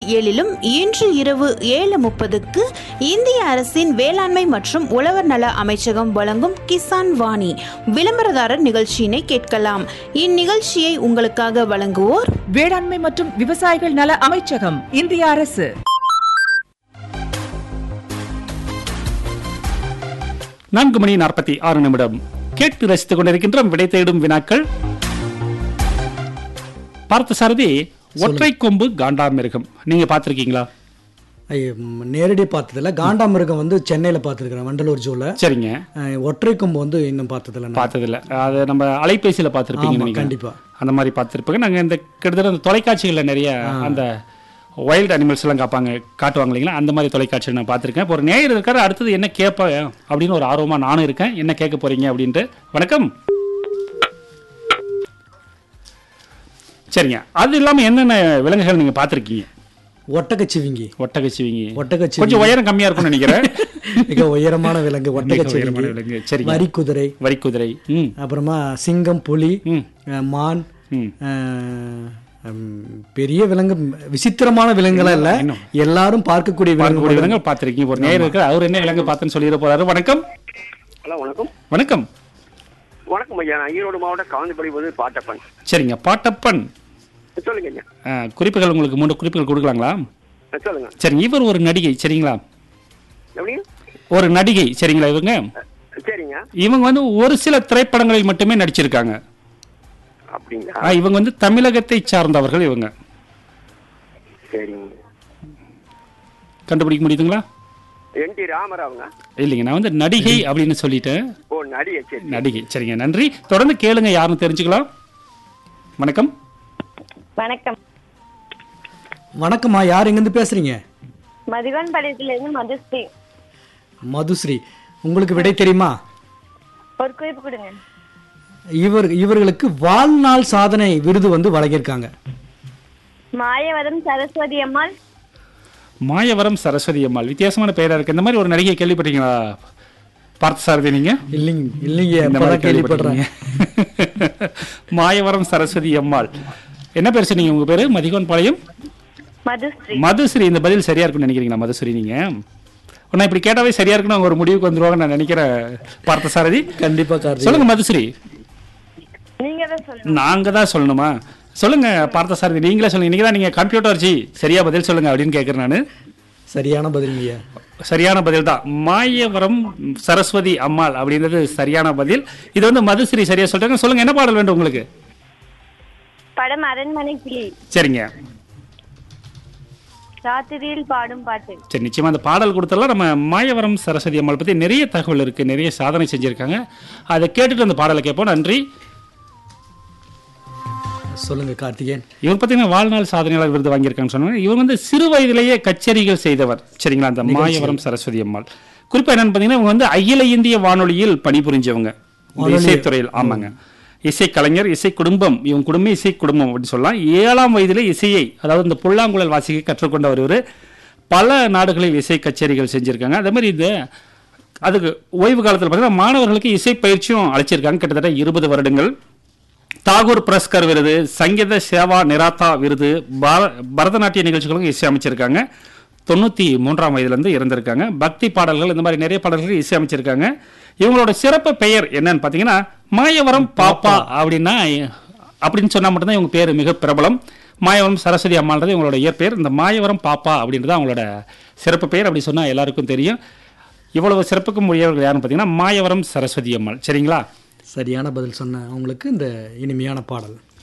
ஏழிலும் இன்று இரவு ஏழு முப்பதுக்கு இந்திய அரசின் வேளாண்மை மற்றும் உழவர் நல அமைச்சகம் வழங்கும் கிசான் வாணி விளம்பரதாரர் நிகழ்ச்சியினை கேட்கலாம் இந்நிகழ்ச்சியை உங்களுக்காக வழங்குவோர் வேளாண்மை மற்றும் விவசாயிகள் நல அமைச்சகம் இந்திய அரசு நான்கு மணி நாற்பத்தி ஆறு நிமிடம் கேட்டு ரசித்துக் கொண்டிருக்கின்றோம் விடை தேடும் வினாக்கள் பார்த்த சாரதி ஒற்றை கொம்பு காண்டாமிருகம் நீங்க பார்த்திருக்கீங்களா ஐய, ம், நேரடியா பார்த்ததில்ல காண்டாமிருகம் வந்து சென்னையில் பார்த்துருக்குறேன் வண்டலூர் ஜூவில் சரிங்க ஒற்றை கொம்பு வந்து இன்னும் பார்த்ததில்ல நான். பார்த்ததில்ல அது நம்ம அலைபேசியில பார்த்திருப்பீங்கன்னு ஆமா, நினைக்கிறேன் கண்டிப்பா. அந்த மாதிரி பார்த்திருப்பீங்க நாங்க இந்த கிட்டத்தட்ட அந்த தொலைக்காட்சிகள்ல நிறைய அந்த வைல்ட் அனிமல்ஸ் எல்லாம் காப்பாங்க காட்டுவாங்க இல்லைங்களா அந்த மாதிரி தொலைக்காட்சியில் நான் பார்த்திருக்கேன் இப்போ ஒரு நேயர் இருக்காரு அடுத்தது என்ன கேட்பேன் அப்படின்னு ஒரு ஆர்வமா நானும் இருக்கேன் என்ன கேட்க போறீங்க அப்படின்ட்டு வணக்கம் சரிங்க அது இல்லாம என்னென்ன விலங்குகள் நீங்க பார்த்திருக்கீங்க ஒட்டகச்சிவிங்கி ஒட்டகச்சிவிங்கி ஒட்டகச்சிவிங்கி. கொஞ்சம் உயரம் கம்மியா இருக்கும்னு நினைக்கிறேன் மிக உயரமான விலங்கு மிக உயரமான ஒட்டகச்சிவிங்கி விலங்கு சரிங்க வரிக்குதிரை வரிக்குதிரை ம் அப்புறமா சிங்கம் புலி ம் அஹ், மான் ம் அஹ், ம், பெரிய விலங்கு விசித்திரமான விலங்குகளா இல்ல இன்னும். எல்லாரும் பார்க்கக்கூடிய பார்க்கக்கூடிய விலங்கு விலங்கு பார்த்திருக்கீங்க ஒரு நேயர் இருக்கு அவர் என்ன விலங்கு பார்த்துன்னு சொல்லிட போறாரு வணக்கம் ஹலோ வணக்கம் வணக்கம் வணக்கம் ஐயா நான் ஈரோடு மாவட்டம் காவந்திப்படி போது பாட்டப்பன் சரிங்க பாட்டப்பன் சொல்லுங்க ஐயா ஆ, குறிப்புகள் உங்களுக்கு மூன்று குறிப்புகள் கொடுக்கலாங்களா அஹ் சொல்லுங்க சரிங்க இவர் ஒரு நடிகை சரிங்களா எப்படி ஒரு நடிகை சரிங்களா இவங்க சரிங்க இவங்க வந்து ஒரு சில திரைப்படங்களில் மட்டுமே நடிச்சிருக்காங்க அப்படிங்களா ஆ, இவங்க வந்து தமிழகத்தை சார்ந்தவர்கள் இவங்க சரிங்க கண்டுபிடிக்க முடியுதுங்களா என் டி ராமராவுங்க இல்லைங்க நான் வந்து நடிகை அப்படின்னு சொல்லிட்டேன் ஓ நடிகை சரி நடிகை சரிங்க நன்றி தொடர்ந்து கேளுங்க யாருன்னு தெரிஞ்சுக்கலாம் வணக்கம் வணக்கம் வணக்கம்மா யார் எங்கேருந்து பேசுறீங்க மதிவான் பாளையத்திலிருந்து மதுஸ்ரீ மதுஸ்ரீ உங்களுக்கு விடை தெரியுமா ஒரு குறிப்பு கொடுங்க இவர் இவர்களுக்கு வாழ்நாள் சாதனை விருது வந்து வழங்கியிருக்காங்க மாயவரம் சரஸ்வதி அம்மாள் மாயவரம் சரஸ்வதி அம்மாள் வித்தியாசமான பெயரா இருக்கு இந்த மாதிரி ஒரு நடிகை கேள்விப்பட்டீங்களா பார்த்த சாரதி நீங்க இல்லைங்க இல்லைங்க இந்த இப்பதான் மாதிரி கேள்விப்படுறேன் கேள்விப்பட்டீங்க மாயவரம் சரஸ்வதி அம்மாள் என்ன பேர் சொன்னீங்க உங்க பேரு மதிகோன் பாளையம் மதுஸ்ரீ மதுஸ்ரீ இந்த பதில் சரியா இருக்கும்னு நினைக்கிறீங்களா மதுஸ்ரீ நீங்க நான் இப்படி கேட்டாவே சரியா இருக்குன்னு அவங்க ஒரு முடிவுக்கு வந்துருவாங்க நான் நினைக்கிறேன் பார்த்த சாரதி கண்டிப்பா கார்த்திக் சொல்லுங்க மதுஸ்ரீ நீங்க தான் சொல்லணும் நாங்க தான் சொல்லணுமா சொல்லுங்க பார்த்த சாரதி நீங்களே சொல்லுங்க இன்னைக்கு தான் நீங்க கம்ப்யூட்டர் வச்சு சரியா பதில் சொல்லுங்க அப்படின்னு கேட்கறேன் நானு சரியான பதிலுங்க சரியான பதில் தான் மாயவரம் சரஸ்வதி அம்மாள் அப்படின்றது சரியான பதில் இது வந்து மதுஸ்ரீ சரியா சொல்றாங்க சொல்லுங்க என்ன பாடல் வேண்டும் உங்களுக்கு படம் அரண்மனை கிளி சரிங்க ராத்திரியில் பாடும் பாட்டு சரி நிச்சயமா அந்த பாடல் கொடுத்தலாம் நம்ம மாயவரம் சரஸ்வதி அம்மாள் பத்தி நிறைய தகவல் இருக்கு நிறைய சாதனை செஞ்சிருக்காங்க அதை கேட்டுட்டு அந்த பாடலை கேட்போம் நன்றி சொல்லுங்க கார்த்திகேயன் இவர் பார்த்தீங்கன்னா வாழ்நாள் சாதனையாளர் விருது வாங்கியிருக்காங்கன்னு சொன்னாங்க இவர் வந்து சிறு வயதிலேயே கச்சேரிகள் செய்தவர் சரிங்களா அந்த மாயவரம் சரஸ்வதி அம்மாள் குறிப்பா என்னன்னு பார்த்தீங்கன்னா இவங்க வந்து அகில இந்திய வானொலியில் பணிபுரிஞ்சவங்க இந்த வானொலி. இசைத்துறையில் ஆமாங்க இசை கலைஞர் இசை குடும்பம் இவங்க குடும்பம் இசை குடும்பம் அப்படின்னு சொல்லலாம் ஏழாம் வயதிலே இசையை அதாவது இந்த புல்லாங்குழல் வாசிக்க கற்றுக்கொண்டவர் இவர் பல நாடுகளில் இசை கச்சேரிகள் செஞ்சிருக்காங்க அதே மாதிரி இந்த அதுக்கு ஓய்வு காலத்தில் பார்த்தீங்கன்னா மாணவர்களுக்கு இசை பயிற்சியும் அழைச்சிருக்காங்க கிட்டத்தட்ட இருபது வருடங்கள் தாகூர் புரஸ்கர் விருது சங்கீத சேவா நிராத்தா விருது பார- பரதநாட்டிய நிகழ்ச்சிகளுக்கும் இசை அமைச்சிருக்காங்க தொண்ணூற்றி மூன்றாம் வயதுலேருந்து இறந்திருக்காங்க பக்தி பாடல்கள் இந்த மாதிரி நிறைய பாடல்கள் இசை அமைச்சிருக்காங்க இவங்களோட சிறப்பு பெயர் என்னன்னு பார்த்தீங்கன்னா மாயவரம் பாப்பா அப்படின்னா அப்படின்னு சொன்னால் மட்டும்தான் இவங்க பேர் மிக பிரபலம் மாயவரம் சரஸ்வதி அம்மான்றது இவங்களோட இயற்பெயர் இந்த மாயவரம் பாப்பா அப்படின்றது அவங்களோட சிறப்பு பெயர் அப்படி சொன்னால் எல்லாருக்கும் தெரியும் இவ்வளவு சிறப்புக்கும் உரியவர்கள் யாருன்னு பார்த்தீங்கன்னா மாயவரம் சரஸ்வதி அம்மாள் சரிங்களா சரியான பதில் சொன்ன உங்களுக்கு இந்த இனிமையான பாடல்